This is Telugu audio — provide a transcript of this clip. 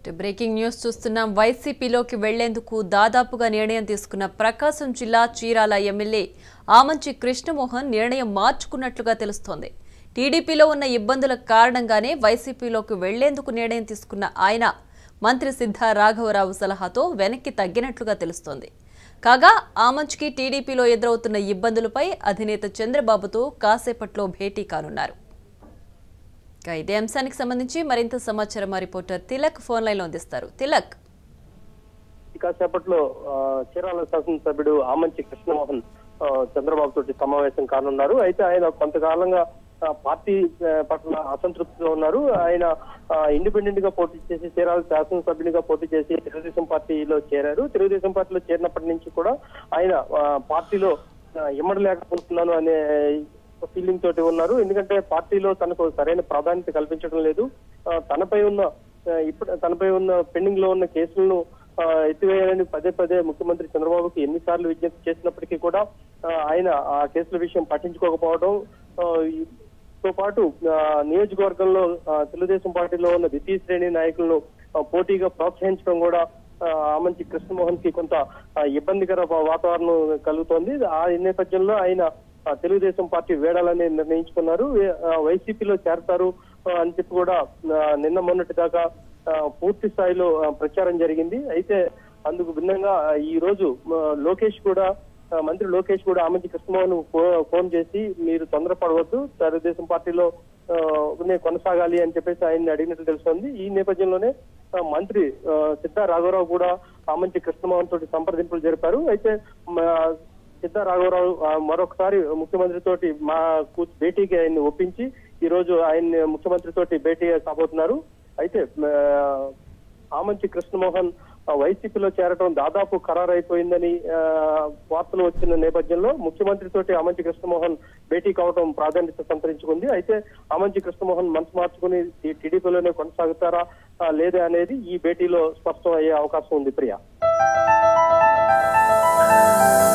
బ్రేకింగ్ న్యూస్ చూస్తున్నాం వైసీపీలోకి వెళ్లేందుకు దాదాపుగా నిర్ణయం తీసుకున్న ప్రకాశం జిల్లా చీరాల ఎమ్మెల్యే ఆమంచి కృష్ణమోహన్ నిర్ణయం మార్చుకున్నట్లుగా తెలుస్తోంది టీడీపీలో ఉన్న ఇబ్బందుల కారణంగానే వైసీపీలోకి వెళ్లేందుకు నిర్ణయం తీసుకున్న ఆయన మంత్రి సిద్ధా రాఘవరావు సలహాతో వెనక్కి తగ్గినట్లుగా తెలుస్తోంది కాగా ఆమంచ్కి టీడీపీలో ఎదురవుతున్న ఇబ్బందులపై అధినేత చంద్రబాబుతో కాసేపట్లో భేటీ కానున్నారు ఇక ఇదే అంశానికి సంబంధించి మరింత సమాచారం మా రిపోర్టర్ తిలక్ ఫోన్ లైన్ లో అందిస్తారు తిలక్ కాసేపట్లో ఆ, చీరాల శాసనసభ్యుడు ఆమంచి కృష్ణమోహన్ ఆ, చంద్రబాబు తోటి సమావేశం కానున్నారు అయితే ఆయన కొంతకాలంగా ఆ, పార్టీ ఆ, పట్ల అసంతృప్తిగా ఉన్నారు ఆయన ఇండిపెండెంట్ గా పోటీ చేసి చీరాల శాసనసభ్యునిగా పోటీ చేసి తెలుగుదేశం పార్టీలో చేరారు తెలుగుదేశం పార్టీలో చేరినప్పటి నుంచి కూడా ఆయన ఆ, పార్టీలో ఆ, ఇమ్మడలేకపోతున్నాను అనే ఫీలింగ్ తోటి ఉన్నారు ఎందుకంటే పార్టీలో తనకు సరైన ప్రాధాన్యత కల్పించడం లేదు ఆ, తనపై ఉన్న ఆ, ఇప్పుడు తనపై ఉన్న పెండింగ్ లో ఉన్న కేసులను ఆ, ఎత్తివేయాలని పదే పదే ముఖ్యమంత్రి చంద్రబాబుకి ఎన్నిసార్లు విజ్ఞప్తి చేసినప్పటికీ కూడా ఆ, ఆయన ఆ కేసుల విషయం పట్టించుకోకపోవడం ఆ, ఈ- తో పాటు ఆ, నియోజకవర్గంలో ఆ, తెలుగుదేశం పార్టీలో ఉన్న ద్వితీయ శ్రేణి నాయకులను ఆ, పోటీగా ప్రోత్సహించడం కూడా ఆ, ఆమంచి కృష్ణమోహన్ కి కొంత ఆ, ఇబ్బందికర వా- వాతావరణం కలుగుతోంది ఆ నేపథ్యంలో ఆయన ఆ, తెలుగుదేశం పార్టీ వేడాలని నిర్ణయించుకున్నారు ఏ- ఆ, వైసీపీలో చేరతారు ఆ, అని చెప్పి కూడా ఆ, నిన్న మొన్నటి దాకా ఆ, పూర్తి స్థాయిలో ఆ, ప్రచారం జరిగింది అయితే అందుకు భిన్నంగా ఆ, ఈ రోజు ఆ, లోకేష్ కూడా ఆ, మంత్రి లోకేష్ కూడా ఆమంచి కృష్ణమోహన్ ఫో- ఫోన్ చేసి మీరు తొందరపడవద్దు తెలుగుదేశం పార్టీలో ఆ, నే కొనసాగాలి అని చెప్పేసి ఆయన్ని అడిగినట్లు తెలుస్తోంది ఈ నేపథ్యంలోనే ఆ, మంత్రి ఆ, సిద్ధా రాఘవరావు కూడా ఆమంచి కృష్ణమోహన్ తోటి సంప్రదింపులు జరిపారు అయితే మ- సిద్ధా రాఘవరావు ఆ, మరొకసారి ముఖ్యమంత్రి తోటి మా కూ- భేటీకి ఆయన్ని ఒప్పించి ఈ రోజు ఆయన్ని ముఖ్యమంత్రి తోటి భేటీ కాబోతున్నారు అయితే ఆ, ఆమంచి కృష్ణమోహన్ ఆ, వైసీపీలో చేరటం దాదాపు ఖరారైపోయిందని ఆ, వార్తలు వచ్చిన నేపథ్యంలో ముఖ్యమంత్రి తోటి ఆమంచి కృష్ణమోహన్ భేటీ కావడం ప్రాధాన్యత సంతరించుకుంది అయితే ఆమంచి కృష్ణమోహన్ మనసు మార్చుకుని ఈ టీడీపీలోనే కొనసాగుతారా ఆ, లేదా అనేది ఈ భేటీలో స్పష్టం అయ్యే అవకాశం ఉంది ప్రియా